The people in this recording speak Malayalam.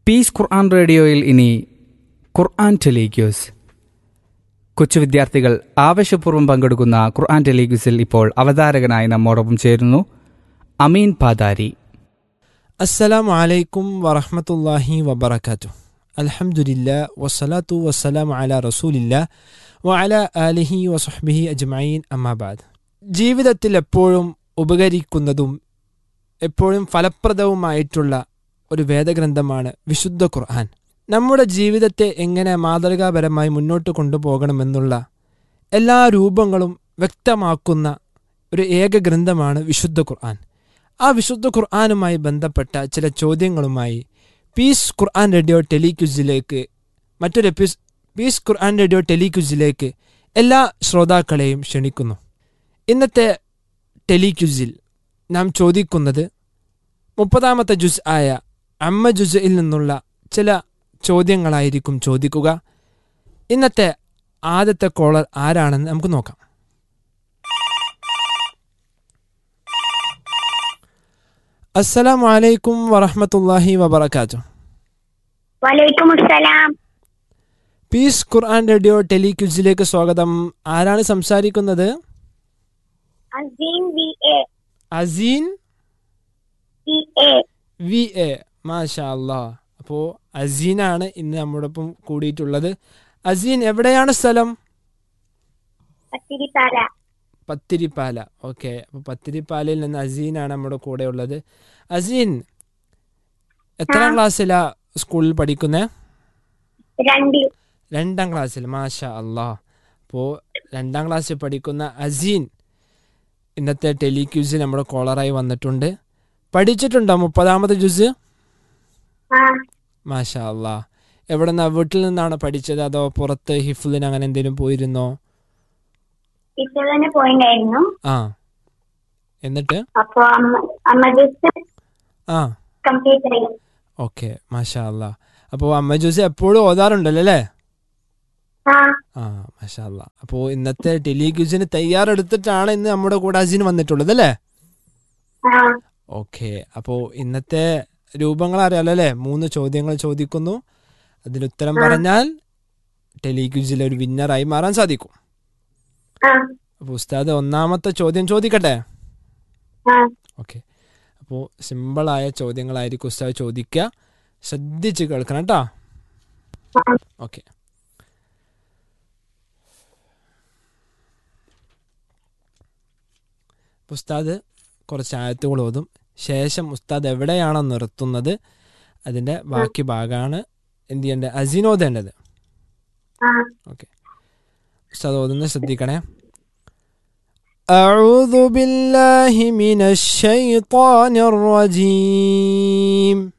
പീസ് ഖുർആൻ റേഡിയോയിൽ ഇനി ഖുർആൻ ടെലിക്യൂസ് കൊച്ചു വിദ്യാർത്ഥികൾ ആവശ്യപൂർവ്വം പങ്കെടുക്കുന്ന ഖുർആൻ ടെലിക്യൂസിൽ ഇപ്പോൾ അവതാരകനായി നമ്മോടൊപ്പം ചേരുന്നു അമീൻ പാതാരി അസ്സലാമു അലൈക്കും വറഹ്മത്തുള്ളാഹി വബറകാതുഹു അൽഹംദുലില്ല വസ്സലാത്തു വസ്സലാമു അലാ റസൂലില്ല വഅല ആലിഹി വസുഹ്ബിഹി അജ്മഈൻ അമ്മാബാദ് ജീവിതത്തിൽ എപ്പോഴും ഉപകരിക്കുന്നതും എപ്പോഴും ഫലപ്രദവുമായിട്ടുള്ള ഒരു വേദഗ്രന്ഥമാണ് വിശുദ്ധ ഖുർആൻ നമ്മുടെ ജീവിതത്തെ എങ്ങനെ മാതൃകാപരമായി മുന്നോട്ട് കൊണ്ടുപോകണമെന്നുള്ള എല്ലാ രൂപങ്ങളും വ്യക്തമാക്കുന്ന ഒരു ഏക ഗ്രന്ഥമാണ് വിശുദ്ധ ഖുർആൻ ആ വിശുദ്ധ ഖുർആാനുമായി ബന്ധപ്പെട്ട ചില ചോദ്യങ്ങളുമായി പീസ് ഖുർആൻ റേഡിയോ ടെലിക്യൂസിലേക്ക് മറ്റൊരു എപ്പിസ് പീസ് ഖുർആൻ റേഡിയോ ടെലിക്യൂസിലേക്ക് എല്ലാ ശ്രോതാക്കളെയും ക്ഷണിക്കുന്നു ഇന്നത്തെ ടെലിക്യൂസിൽ നാം ചോദിക്കുന്നത് മുപ്പതാമത്തെ ജുസ് ആയ അമ്മ ജുസയിൽ നിന്നുള്ള ചില ചോദ്യങ്ങളായിരിക്കും ചോദിക്കുക ഇന്നത്തെ ആദ്യത്തെ കോളർ ആരാണെന്ന് നമുക്ക് നോക്കാം അസ്സലാമു അലൈക്കും വറഹ്മത്തുള്ളാഹി വബറകാതുഹു വലൈക്കും അസ്സലാം പീസ് ഖുർആൻ റേഡിയോ ടെലിക്യൂസിലേക്ക് സ്വാഗതം ആരാണ് സംസാരിക്കുന്നത് Azeem V A Azeen V A V A മാഷാ അല്ലാ അപ്പോൾ അസീനാണ് ഇന്ന് നമ്മോടൊപ്പം കൂടിയിട്ടുള്ളത് അസീൻ എവിടെയാണ് സ്ഥലം പത്തിരിപ്പാല പത്തിരിപ്പാല ഓക്കെ അപ്പോൾ പത്തിരിപ്പാലയിൽ നിന്ന് അസീനാണ് നമ്മുടെ കൂടെ ഉള്ളത് അസീൻ എത്രാം ആ. ക്ലാസ്സിലാ സ്കൂളിൽ പഠിക്കുന്നേ രണ്ടിൽ രണ്ടാം ക്ലാസ്സിൽ മാഷാ അല്ലാ അപ്പോൾ രണ്ടാം ക്ലാസ്സിൽ പഠിക്കുന്ന അസീൻ ഇന്നത്തെ ടെലിക്യൂസിൽ നമ്മുടെ കോളറായി വന്നിട്ടുണ്ട് പഠിച്ചിട്ടുണ്ടോ മുപ്പതാമത് ജ്യൂസ് ആ മാഷാ അല്ലാ എവിടെ നിന്നാ വീട്ടിൽ നിന്നാണോ പഠിച്ചത് അതോ പുറത്ത് ഹിഫുലിന് അങ്ങനെ എന്തെങ്കിലും പോയിരുന്നോ ടീച്ചർ തന്നെ പോയിണ്ടായിരുന്നു ആ എന്നിട്ട് അപ്പൊ അമ്മ അമ്മ ജസ്റ്റ് ആ കംപ്ലീറ്റ് ചെയ്യും ഓക്കെ മാഷാ അല്ലാ അപ്പോൾ അമ്മ ജ്യൂസ് എപ്പോഴും ഓതാറുണ്ടല്ലോ അല്ലേ ആ ആ മാഷാ അല്ലാ അപ്പോൾ ഇന്നത്തെ ടെലിക്യൂസിന് തയ്യാറെടുത്തിട്ടാണ് ഇന്ന് നമ്മുടെ കൂടെ അസീൻ വന്നിട്ടുള്ളത് അല്ലേ ആ ഓക്കെ അപ്പോൾ ഇന്നത്തെ രൂപങ്ങൾ അറിയാലോ അല്ലേ മൂന്ന് ചോദ്യങ്ങൾ ചോദിക്കുന്നു അതിന് ഉത്തരം ആ. പറഞ്ഞാൽ ടെലിക്യൂസിലെ ഒരു വിന്നറായി മാറാൻ സാധിക്കും ആ അപ്പോൾ ഉസ്താദ് ഒന്നാമത്തെ ചോദ്യം ചോദിക്കട്ടെ ആ ഓക്കെ അപ്പോൾ സിമ്പിളായ ചോദ്യങ്ങളായിരിക്കും ഉസ്താദ് ചോദിക്കുക ശ്രദ്ധിച്ച് കേൾക്കണം കേട്ടോ ആ. ഓക്കെ ഉസ്താദ് കുറച്ച് ആയത്തുകൾ ഓതും ശേഷം ഉസ്താദ് എവിടെയാണോ നിർത്തുന്നത് അതിൻ്റെ ബാക്കി ഭാഗമാണ് എന്ത് ചെയ്യേണ്ടത് അസിനോദേണ്ടത് ആ ഓക്കെ ഉസ്താദ് ഓതുന്നത് ശ്രദ്ധിക്കണേ أعوذ بالله من الشيطان الرجيم